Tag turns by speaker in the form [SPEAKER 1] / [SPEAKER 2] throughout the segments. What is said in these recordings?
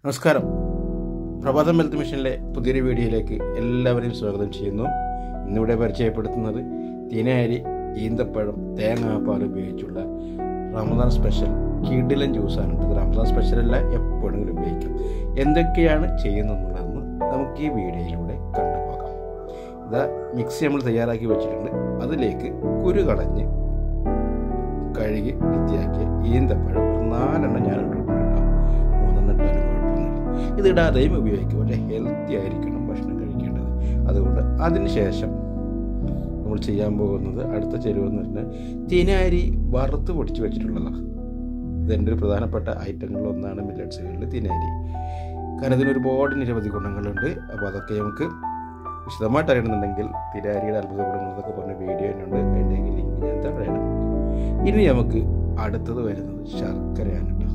[SPEAKER 1] നമസ്കാരം പ്രഭാതം ഹെൽത്ത് മിഷനിലെ പുതിയൊരു വീഡിയോയിലേക്ക് എല്ലാവരെയും സ്വാഗതം ചെയ്യുന്നു ഇന്നിവിടെ പരിചയപ്പെടുത്തുന്നത് തീനയരി ഈന്തപ്പഴം തേങ്ങാപ്പാൽ ഉപയോഗിച്ചുള്ള റമദാൻ സ്പെഷ്യൽ കിടിലൻ ജ്യൂസാണ് ഇത് റമദാൻ സ്പെഷ്യലല്ല എപ്പോഴെങ്കിലും ഉപയോഗിക്കാം എന്തൊക്കെയാണ് ചെയ്യുന്നതെന്നുള്ളതെന്ന് നമുക്ക് ഈ വീഡിയോയിലൂടെ കണ്ടുപോകാം ഇതാ മിക്സി നമ്മൾ തയ്യാറാക്കി വെച്ചിട്ടുണ്ട് അതിലേക്ക് കുരു കളഞ്ഞ് കഴുകി വൃത്തിയാക്കിയ ഈന്തപ്പഴം ഒരു നാലെണ്ണം ഞാൻ ഇട്ടിട്ടുണ്ടോ മൂന്നെണ്ണം ഇട്ടാലും കുഴപ്പമൊന്നുമില്ല ഇത് ഇടാതെയും ഉപയോഗിക്കും പക്ഷേ ഹെൽത്തി ആയിരിക്കണം ഭക്ഷണം കഴിക്കേണ്ടത് അതുകൊണ്ട് അതിന് ശേഷം നമ്മൾ ചെയ്യാൻ പോകുന്നത് അടുത്ത ചെരുവെന്ന് പറഞ്ഞാൽ തിനാരി വറുത്ത് പൊടിച്ച് വെച്ചിട്ടുള്ളതാണ് ഇതെൻ്റെ ഒരു പ്രധാനപ്പെട്ട ഐറ്റങ്ങളിലൊന്നാണ് മില്ലറ്റ്സുകളിൽ തിനാരി കാരണം ഇതിന് ഒരുപാട് നിരവധി ഗുണങ്ങളുണ്ട് അപ്പോൾ അതൊക്കെ നമുക്ക് വിശദമായിട്ട് അറിയണമെന്നുണ്ടെങ്കിൽ തിരാരിയുടെ അത്ഭുത ഗുണങ്ങൾ എന്നൊക്കെ പറഞ്ഞ വീഡിയോ ഉണ്ട് അതിൻ്റെ ലിങ്ക് ഞാൻ താഴെയാണ് ഇനി നമുക്ക് അടുത്തത് വരുന്നത് ശർക്കരയാണ് കേട്ടോ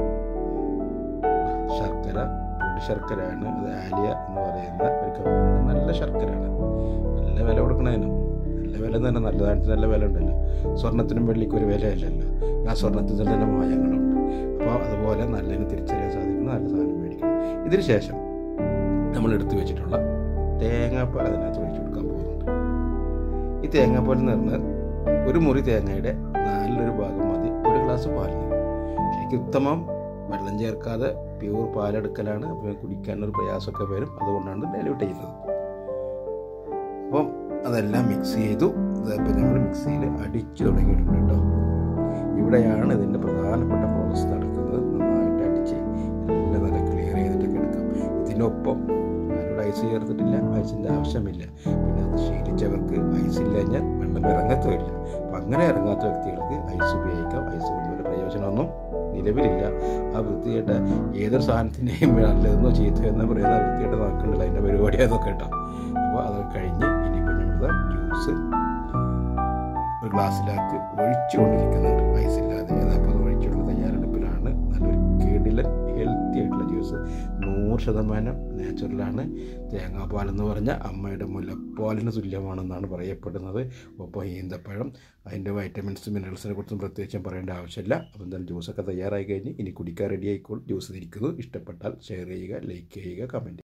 [SPEAKER 1] ശർക്കര പൊടി ശർക്കരയാണ് അത് ആലിയ എന്ന് പറയുന്ന ഒരു കമ്പനി നല്ല ശർക്കരയാണ് നല്ല വില കൊടുക്കണതിനും നല്ല വില എന്ന് പറഞ്ഞാൽ നല്ല സാധനത്തിന് നല്ല വില ഉണ്ടല്ലോ സ്വർണത്തിനും വെള്ളിക്കും ഒരു വിലയല്ലല്ലോ ആ സ്വർണത്തിന് തന്നെ മായങ്ങളുണ്ട് അപ്പോൾ അതുപോലെ നല്ലതിന് തിരിച്ചറിയാൻ സാധിക്കുന്ന നല്ല സാധനം മേടിക്കണം ഇതിന് ശേഷം നമ്മൾ എടുത്തു വെച്ചിട്ടുള്ള തേങ്ങാപ്പാൽ അതിനകത്ത് ഒഴിച്ചു കൊടുക്കാൻ പോകുന്നുണ്ട് ഈ തേങ്ങാപ്പാൽ എന്ന് പറഞ്ഞാൽ ഒരു മുറി തേങ്ങയുടെ നാലിലൊരു ഭാഗം മതി ഒരു ഗ്ലാസ് പാലിന് ശരിക്കും ഉത്തമം വെള്ളം ചേർക്കാതെ പ്യൂർ പാലെടുക്കലാണ് അപ്പോൾ കുടിക്കാനൊരു പ്രയാസമൊക്കെ വരും അതുകൊണ്ടാണ് ഡൈല്യൂട്ട് ചെയ്യുന്നത് അപ്പം അതെല്ലാം മിക്സ് ചെയ്തു ഇതിപ്പോൾ നമ്മൾ മിക്സിയിൽ അടിച്ചു തുടങ്ങിയിട്ടുണ്ട് കേട്ടോ ഇവിടെയാണ് ഇതിൻ്റെ പ്രധാനപ്പെട്ട പ്രോസസ്സ് നടക്കുന്നത് നന്നായിട്ട് അടിച്ച് എല്ലാം നല്ല ക്ലിയർ ചെയ്തിട്ടൊക്കെ എടുക്കാം ഇതിനൊപ്പം ഞാനിവിടെ ഐസ് ചേർത്തിട്ടില്ല ഐസിൻ്റെ ആവശ്യമില്ല പിന്നെ അത് ശീലിച്ചവർക്ക് ഐസ് ഇല്ല കഴിഞ്ഞാൽ വെള്ളം ഇറങ്ങത്തുമില്ല അപ്പം അങ്ങനെ ഇറങ്ങാത്ത വ്യക്തികൾക്ക് ഐസ് ഉപയോഗിക്കാം ഐസ് കൊണ്ട് ഒരു പ്രയോജനമൊന്നും നിലവിലില്ല ആ വൃത്തികെട്ട ഏതൊരു സാധനത്തിൻ്റെയും നല്ലതെന്നോ ചീത്തയെന്നോ പറയുന്ന വൃത്തികെട്ട നോക്കണ്ടല്ലോ അതിൻ്റെ പരിപാടി അതൊക്കെ കേട്ടോ അപ്പോൾ അത് കഴിഞ്ഞ് ഇനിയിപ്പോൾ ഞങ്ങൾ ജ്യൂസ് ഒരു ഗ്ലാസ്സിലാക്കി ഒഴിച്ചുകൊണ്ടിരിക്കുന്നുണ്ട് ഐസ് ഇല്ലാതെ അപ്പോൾ അത് ഒഴിച്ചുള്ള തയ്യാറെടുപ്പിലാണ് നല്ലൊരു കിടിലൻ ഹെൽത്തി ആയിട്ടുള്ള ജ്യൂസ് നൂറ് ശതമാനം നാച്ചുറലാണ് തേങ്ങാപ്പാൽ എന്ന് പറഞ്ഞാൽ അമ്മയുടെ മുലപ്പാലിന് തുല്യമാണെന്നാണ് പറയപ്പെടുന്നത് ഒപ്പം ഈന്തപ്പഴം അതിൻ്റെ വൈറ്റമിൻസ് മിനറൽസിനെ കുറിച്ചും പ്രത്യേകിച്ചും പറയേണ്ട ആവശ്യമില്ല അപ്പം എന്തായാലും ജ്യൂസൊക്കെ തയ്യാറായി കഴിഞ്ഞ് ഇനി കുടിക്കാൻ റെഡി ആയിക്കോളും ജ്യൂസ് ഇരിക്കുന്നു ഇഷ്ടപ്പെട്ടാൽ ഷെയർ ചെയ്യുക ലൈക്ക് ചെയ്യുക കമൻറ്റ്